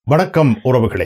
வணக்கம் உறவுகளே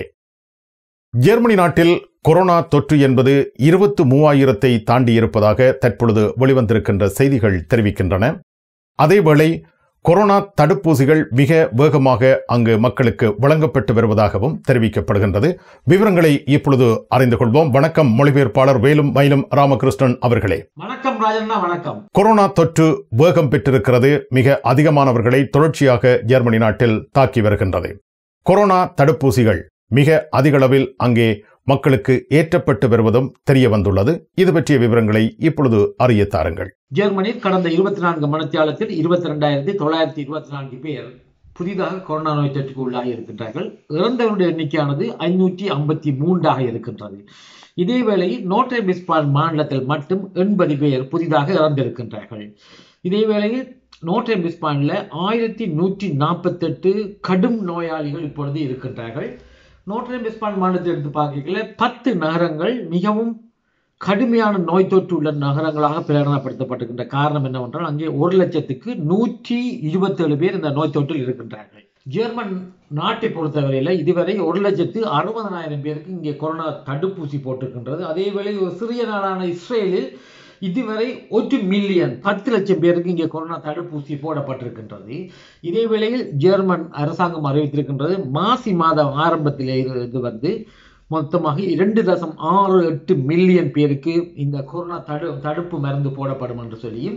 ஜெர்மனி நாட்டில் கொரோனா தொற்று என்பது இருபத்து மூவாயிரத்தை தாண்டியிருப்பதாக தற்பொழுது வெளிவந்திருக்கின்ற செய்திகள் தெரிவிக்கின்றன அதேவேளை கொரோனா தடுப்பூசிகள் மிக வேகமாக அங்கு மக்களுக்கு வழங்கப்பட்டு வருவதாகவும் தெரிவிக்கப்படுகின்றது விவரங்களை இப்பொழுது அறிந்து கொள்வோம் வணக்கம் மொழிபெயர்ப்பாளர் வேலும் மயிலும் ராமகிருஷ்ணன் அவர்களே வணக்கம் ராஜண்ணா வணக்கம் கொரோனா தொற்று வேகம் பெற்றிருக்கிறது மிக அதிகமானவர்களை தொடர்ச்சியாக ஜெர்மனி நாட்டில் தாக்கி வருகின்றது கொரோனா தடுப்பூசிகள் மிக அதிகளவில் அங்கே மக்களுக்கு ஏற்றப்பட்டு வருவதும் தெரிய வந்துள்ளது இது பற்றிய விவரங்களை இப்பொழுது அறிய தாருங்கள் ஜெர்மனியில் கடந்த இருபத்தி நான்கு மணித்தியாலத்தில் இருபத்தி ரெண்டாயிரத்தி தொள்ளாயிரத்தி இருபத்தி நான்கு பேர் புதிதாக கொரோனா நோய் தொற்றுக்கு உள்ளாகி இருக்கின்றார்கள் இறந்தவருடைய எண்ணிக்கையானது ஐநூற்றி ஐம்பத்தி மூன்றாக இருக்கின்றது இதே வேளையில் நோட்டை பிஸ்பால் மாநிலத்தில் மட்டும் எண்பது பேர் புதிதாக இறந்திருக்கின்றார்கள் இதே வேளையில் நோட்டை பிஸ்பானில் ஆயிரத்தி நூற்றி நாற்பத்தெட்டு கடும் நோயாளிகள் இப்பொழுது இருக்கின்றார்கள் நோட்ரேம் பிஸ்பான் மாநிலத்தை எடுத்து பார்க்கல பத்து நகரங்கள் மிகவும் கடுமையான நோய் தொற்று உள்ள நகரங்களாக பிரகடனப்படுத்தப்பட்டிருக்கின்ற காரணம் என்னவென்றால் அங்கே ஒரு லட்சத்துக்கு நூற்றி இருபத்தேழு பேர் இந்த நோய் தொற்றில் இருக்கின்றார்கள் ஜெர்மன் நாட்டை பொறுத்தவரையில் இதுவரை ஒரு லட்சத்து அறுபதனாயிரம் பேருக்கு இங்கே கொரோனா தடுப்பூசி போட்டிருக்கின்றது அதே வேளை ஒரு சிறிய நாடான இஸ்ரேலில் இதுவரை ஒரு மில்லியன் பத்து லட்சம் பேருக்கு இங்கே கொரோனா தடுப்பூசி போடப்பட்டிருக்கின்றது இதே வேளையில் ஜெர்மன் அரசாங்கம் அறிவித்திருக்கின்றது மாசி மாதம் ஆரம்பத்திலே இது வந்து மொத்தமாக இரண்டு தசம் ஆறு எட்டு மில்லியன் பேருக்கு இந்த கொரோனா தடு தடுப்பு மருந்து போடப்படும் என்று சொல்லியும்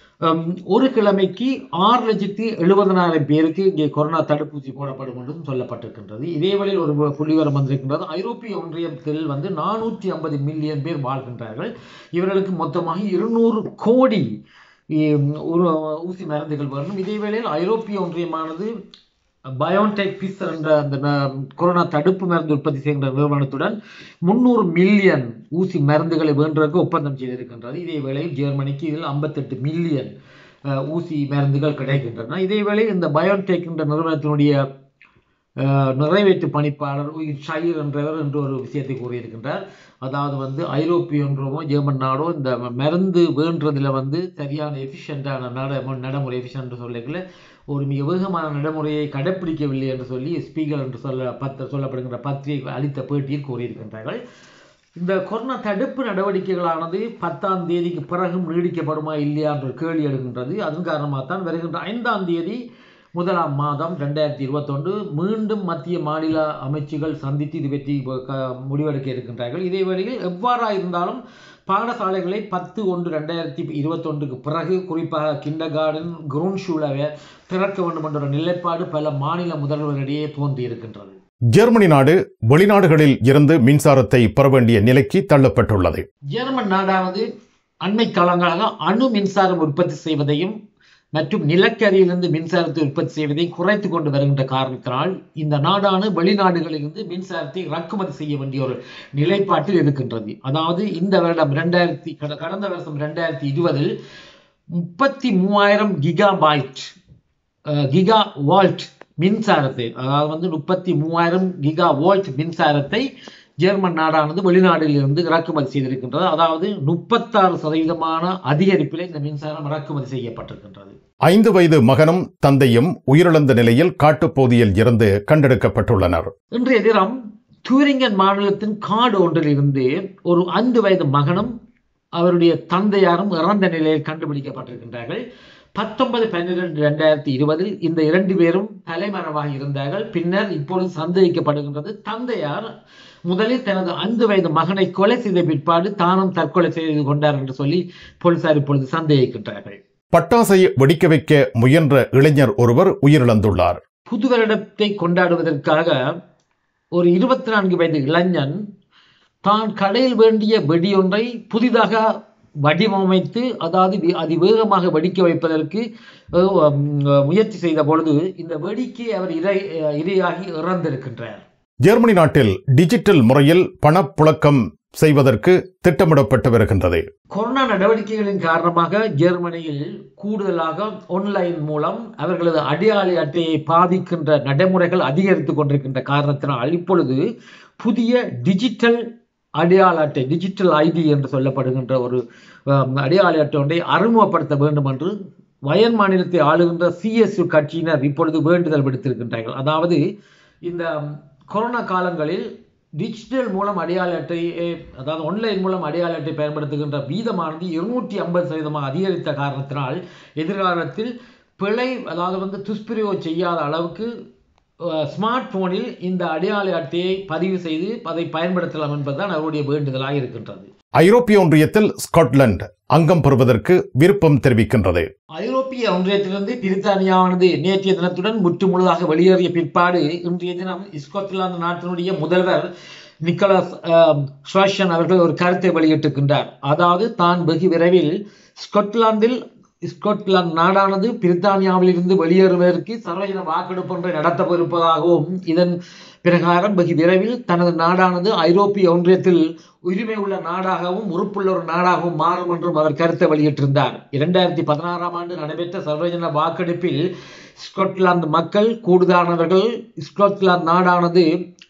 ஒரு கிழமைக்கு ஆறு லட்சத்தி எழுபதனாயிரம் பேருக்கு இங்கே கொரோனா தடுப்பூசி போடப்படும் என்றும் சொல்லப்பட்டிருக்கின்றது இதே வழியில் ஒரு புள்ளிவரம் வந்திருக்கின்றது ஐரோப்பிய ஒன்றியத்தில் வந்து நானூற்றி ஐம்பது மில்லியன் பேர் வாழ்கின்றார்கள் இவர்களுக்கு மொத்தமாக இருநூறு கோடி ஒரு ஊசி மருந்துகள் வரணும் இதே வேளையில் ஐரோப்பிய ஒன்றியமானது பயோன்டெக் பிசர் என்ற அந்த கொரோனா தடுப்பு மருந்து உற்பத்தி செய்கின்ற நிறுவனத்துடன் முன்னூறு மில்லியன் ஊசி மருந்துகளை வேண்டுவதற்கு ஒப்பந்தம் செய்திருக்கின்றது இதே வேளையில் ஜெர்மனிக்கு இதில் ஐம்பத்தெட்டு மில்லியன் ஊசி மருந்துகள் கிடைக்கின்றன இதே வேளையில் இந்த பயோன்டெக் என்ற நிறுவனத்தினுடைய நிறைவேற்று பணிப்பாளர் ஷயர் என்றவர் என்று ஒரு விஷயத்தை கூறியிருக்கின்றார் அதாவது வந்து ஐரோப்பிய ஒன்றியமோ ஜெர்மன் நாடோ இந்த மருந்து வேண்டுறதுல வந்து சரியான எஃபிஷியண்டான நட நடைமுறை எஃபிஷியன்ட் சொல்லிக்கல ஒரு மிக வேகமான நடைமுறையை கடைப்பிடிக்கவில்லை என்று சொல்லி ஸ்பீக்கர் என்று சொல்ல பத்த சொல்லப்படுகின்ற பத்திரிகை அளித்த பேட்டியில் கூறியிருக்கின்றார்கள் இந்த கொரோனா தடுப்பு நடவடிக்கைகளானது பத்தாம் தேதிக்கு பிறகும் நீடிக்கப்படுமா இல்லையா என்ற கேள்வி எழுகின்றது அதன் காரணமாக தான் வருகின்ற ஐந்தாம் தேதி முதலாம் மாதம் ரெண்டாயிரத்தி இருபத்தொன்று மீண்டும் மத்திய மாநில அமைச்சுகள் சந்தித்து இது பற்றி முடிவெடுக்க இருக்கின்றார்கள் இதே வேளையில் எவ்வாறாக இருந்தாலும் பாடசாலைகளை பத்து ஒன்று ரெண்டாயிரத்தி இருபத்தொன்றுக்கு பிறகு குறிப்பாக கிண்டர் கார்டன் குரூன் ஷூலவை திறக்க வேண்டும் என்ற ஒரு நிலைப்பாடு பல மாநில முதல்வர்களிடையே தோன்றி இருக்கின்றது ஜெர்மனி நாடு வெளிநாடுகளில் இருந்து மின்சாரத்தை பெற வேண்டிய நிலைக்கு தள்ளப்பட்டுள்ளது ஜெர்மன் நாடானது அண்மை காலங்களாக அணு மின்சாரம் உற்பத்தி செய்வதையும் மற்றும் நிலக்கரியிலிருந்து மின்சாரத்தை உற்பத்தி செய்வதை குறைத்து கொண்டு வருகின்ற காரணத்தினால் இந்த நாடான வெளிநாடுகளிலிருந்து மின்சாரத்தை இறக்குமதி செய்ய வேண்டிய ஒரு நிலைப்பாட்டில் இருக்கின்றது அதாவது இந்த வருடம் ரெண்டாயிரத்தி கடந்த வருஷம் ரெண்டாயிரத்தி இருபதில் முப்பத்தி மூவாயிரம் கிகா பாய்ட் கிகா வால்ட் மின்சாரத்தை அதாவது வந்து முப்பத்தி மூவாயிரம் கிகா வோல்ட் மின்சாரத்தை ஜெர்மன் நாடானது வெளிநாடுகளிலிருந்து இறக்குமதி செய்திருக்கின்றது அதாவது முப்பத்தாறு சதவீதமான அதிகரிப்பில் இந்த மின்சாரம் இறக்குமதி செய்யப்பட்டிருக்கின்றது ஐந்து வயது மகனும் தந்தையும் உயிரிழந்த நிலையில் காட்டுப்பகுதியில் இருந்து கண்டெடுக்கப்பட்டுள்ளனர் இன்றைய தினம் தூரிங்கன் மாநிலத்தின் காடு ஒன்றில் இருந்து ஒரு ஐந்து வயது மகனும் அவருடைய தந்தையாரும் இறந்த நிலையில் கண்டுபிடிக்கப்பட்டிருக்கின்றார்கள் பத்தொன்பது பன்னிரெண்டு ரெண்டாயிரத்தி இருபதில் இந்த இரண்டு பேரும் தலைமறைவாக இருந்தார்கள் பின்னர் இப்பொழுது சந்தேகிக்கப்படுகின்றது தந்தையார் முதலில் தனது ஐந்து வயது மகனை கொலை செய்த பிற்பாடு தானும் தற்கொலை செய்து கொண்டார் என்று சொல்லி போலீசார் இப்பொழுது சந்தேகிக்கின்றார்கள் பட்டாசை வெடிக்க வைக்க முயன்ற இளைஞர் ஒருவர் உயிரிழந்துள்ளார் புது வருடத்தை கொண்டாடுவதற்காக ஒரு இருபத்தி நான்கு வயது இளைஞன் தான் கடையில் வேண்டிய வெடியொன்றை புதிதாக வடிவமைத்து அதாவது அதிவேகமாக வெடிக்க வைப்பதற்கு முயற்சி செய்த பொழுது இந்த வெடிக்கு அவர் இறை இரையாகி இறந்திருக்கின்றார் ஜெர்மனி நாட்டில் டிஜிட்டல் முறையில் பணப்புழக்கம் செய்வதற்கு திட்டமிடப்பட்டு வருகின்றது கொரோனா நடவடிக்கைகளின் காரணமாக ஜெர்மனியில் கூடுதலாக ஆன்லைன் மூலம் அவர்களது அடையாள அட்டையை பாதிக்கின்ற நடைமுறைகள் அதிகரித்துக் கொண்டிருக்கின்ற காரணத்தினால் இப்பொழுது புதிய டிஜிட்டல் அடையாள அட்டை டிஜிட்டல் ஐடி என்று சொல்லப்படுகின்ற ஒரு அடையாள அட்டை ஒன்றை அறிமுகப்படுத்த வேண்டும் என்று வயன் மாநிலத்தை ஆளுகின்ற சிஎஸ்யு கட்சியினர் இப்பொழுது வேண்டுதல் விடுத்திருக்கின்றார்கள் அதாவது இந்த கொரோனா காலங்களில் டிஜிட்டல் மூலம் அடையாள அட்டை அதாவது ஆன்லைன் மூலம் அடையாள அட்டை பயன்படுத்துகின்ற வீதமானது இருநூற்றி ஐம்பது சதவீதமாக அதிகரித்த காரணத்தினால் எதிர்காலத்தில் பிழை அதாவது வந்து துஷ்பிரயோகம் செய்யாத அளவுக்கு ஸ்மார்ட் போனில் இந்த அடையாள அட்டையை பதிவு செய்து அதை பயன்படுத்தலாம் என்பதுதான் அவருடைய வேண்டுதலாக இருக்கின்றது ஐரோப்பிய ஒன்றியத்தில் ஸ்காட்லாந்து அங்கம் பெறுவதற்கு விருப்பம் தெரிவிக்கின்றது ஐரோப்பிய ஒன்றியத்திலிருந்து பிரித்தானியாவானது நேற்றைய தினத்துடன் முற்று முழுதாக வெளியேறிய பிற்பாடு இன்றைய தினம் ஸ்காட்லாந்து நாட்டினுடைய முதல்வர் நிக்கலாஸ் ஸ்வாஷன் அவர்கள் ஒரு கருத்தை வெளியிட்டிருக்கின்றார் அதாவது தான் வெகு விரைவில் ஸ்காட்லாந்தில் ஸ்காட்லாந்து நாடானது பிரித்தானியாவில் இருந்து வெளியேறுவதற்கு சர்வஜன வாக்கெடுப்பு ஒன்றை நடத்தவிருப்பதாகவும் இதன் பிரகாரம் வெகு விரைவில் தனது நாடானது ஐரோப்பிய ஒன்றியத்தில் உரிமை உள்ள நாடாகவும் உறுப்புள்ள ஒரு நாடாகவும் மாறும் என்றும் அவர் கருத்தை வெளியிட்டிருந்தார் இரண்டாயிரத்தி பதினாறாம் ஆண்டு நடைபெற்ற சர்வஜன வாக்கெடுப்பில் ஸ்காட்லாந்து மக்கள் கூடுதலானவர்கள் ஸ்காட்லாந்து நாடானது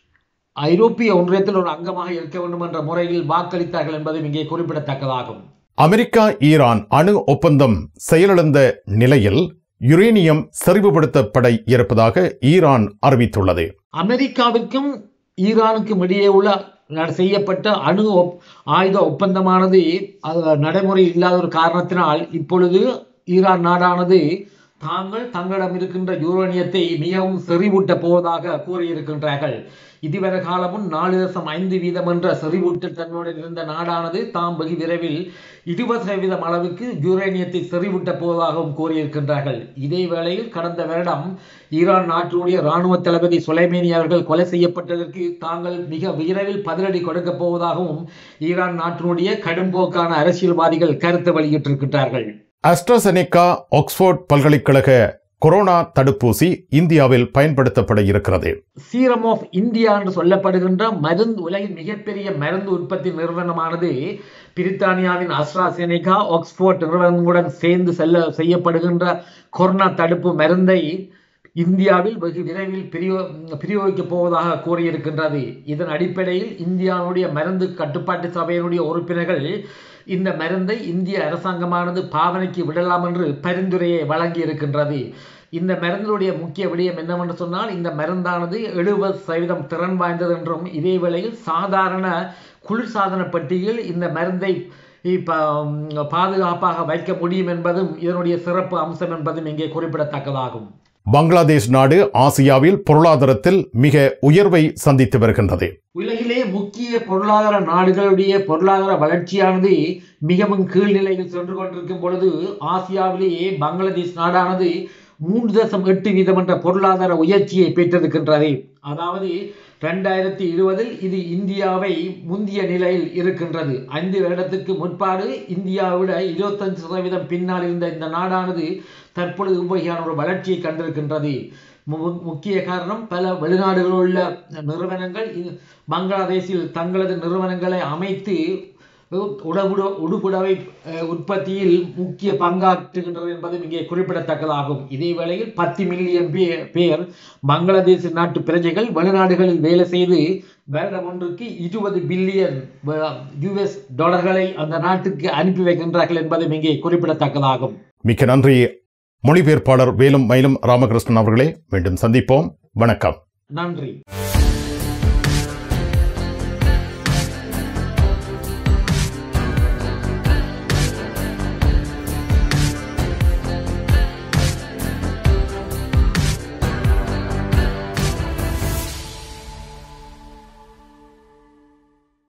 ஐரோப்பிய ஒன்றியத்தில் ஒரு அங்கமாக இருக்க வேண்டும் என்ற முறையில் வாக்களித்தார்கள் என்பதும் இங்கே குறிப்பிடத்தக்கதாகும் அமெரிக்கா ஈரான் அணு ஒப்பந்தம் செயலிழந்த நிலையில் யுரேனியம் செறிவுபடுத்தப்பட இருப்பதாக ஈரான் அறிவித்துள்ளது அமெரிக்காவிற்கும் ஈரானுக்கும் இடையே உள்ள செய்யப்பட்ட அணு ஒப் ஆயுத ஒப்பந்தமானது நடைமுறை இல்லாத ஒரு காரணத்தினால் இப்பொழுது ஈரான் நாடானது தாங்கள் தங்களிடம் இருக்கின்ற யூரேனியத்தை மிகவும் செறிவூட்ட போவதாக கூறியிருக்கின்றார்கள் இதுவரை காலமும் நாலு தசம் ஐந்து வீதம் என்ற செறிவூட்டல் தன்மையுடன் இருந்த நாடானது தாம் வெகு விரைவில் இருபது சதவீதம் அளவுக்கு யூரேனியத்தை செறிவூட்ட போவதாகவும் கூறியிருக்கின்றார்கள் இதே வேளையில் கடந்த வருடம் ஈரான் நாட்டினுடைய இராணுவ தளபதி சுலைமேனி அவர்கள் கொலை செய்யப்பட்டதற்கு தாங்கள் மிக விரைவில் பதிலடி கொடுக்க போவதாகவும் ஈரான் நாட்டினுடைய கடும்போக்கான அரசியல்வாதிகள் கருத்து வெளியிட்டிருக்கின்றார்கள் அஸ்ட்ராசெனிகா ஆக்ஸ்போர்ட் பல்கலைக்கழக கொரோனா தடுப்பூசி இந்தியாவில் பயன்படுத்தப்பட இருக்கிறது சீரம் ஆஃப் இந்தியா என்று சொல்லப்படுகின்ற மருந்து உலகின் மிகப்பெரிய மருந்து உற்பத்தி நிறுவனமானது பிரித்தானியாவின் அஸ்ட்ராசெனிகா ஆக்ஸ்போர்ட் நிறுவனங்களுடன் சேர்ந்து செல்ல செய்யப்படுகின்ற கொரோனா தடுப்பு மருந்தை இந்தியாவில் வெகு விரைவில் பிரியோ பிரயோகிக்கப் போவதாக கூறியிருக்கின்றது இதன் அடிப்படையில் இந்தியாவுடைய மருந்து கட்டுப்பாட்டு சபையினுடைய உறுப்பினர்கள் இந்த மருந்தை இந்திய அரசாங்கமானது பாவனைக்கு விடலாம் என்று பரிந்துரையை வழங்கி இருக்கின்றது இந்த மருந்தினுடைய முக்கிய விடயம் என்னவென்று சொன்னால் இந்த மருந்தானது எழுபது சதவீதம் திறன் வாய்ந்தது என்றும் இதே வேளையில் சாதாரண குளிர்சாதன பெட்டியில் இந்த மருந்தை பாதுகாப்பாக வைக்க முடியும் என்பதும் இதனுடைய சிறப்பு அம்சம் என்பதும் இங்கே குறிப்பிடத்தக்கதாகும் பங்களாதேஷ் நாடு ஆசியாவில் பொருளாதாரத்தில் மிக உயர்வை சந்தித்து வருகின்றது உலகிலே முக்கிய பொருளாதார நாடுகளுடைய பொருளாதார வளர்ச்சியானது மிகவும் கீழ்நிலையில் சென்று கொண்டிருக்கும் பொழுது ஆசியாவிலேயே பங்களாதேஷ் நாடானது மூன்று தசம் எட்டு வீதம் என்ற பொருளாதார உயர்ச்சியை பெற்றிருக்கின்றது அதாவது ரெண்டாயிரத்தி இருபதில் இது இந்தியாவை முந்திய நிலையில் இருக்கின்றது ஐந்து வருடத்துக்கு முற்பாடு இந்தியாவிட இருபத்தஞ்சு சதவீதம் பின்னால் இருந்த இந்த நாடானது தற்பொழுது இவ்வகையான ஒரு வளர்ச்சியை கண்டிருக்கின்றது முக்கிய காரணம் பல வெளிநாடுகளில் உள்ள நிறுவனங்கள் பங்களாதேஷில் தங்களது நிறுவனங்களை அமைத்து உடவுட உடுப்புடவை உற்பத்தியில் முக்கிய பங்காற்றுகின்றது என்பதும் இங்கே குறிப்பிடத்தக்கதாகும் இதே வேளையில் பத்து மில்லியன் பேர் பங்களாதேஷ் நாட்டு பிரஜைகள் வெளிநாடுகளில் வேலை செய்து வருடம் ஒன்றுக்கு இருபது பில்லியன் யுஎஸ் டாலர்களை அந்த நாட்டுக்கு அனுப்பி வைக்கின்றார்கள் என்பதும் இங்கே குறிப்பிடத்தக்கதாகும் மிக்க நன்றி மொழிபெயர்ப்பாளர் வேலும் மயிலும் ராமகிருஷ்ணன் அவர்களே மீண்டும் சந்திப்போம் வணக்கம் நன்றி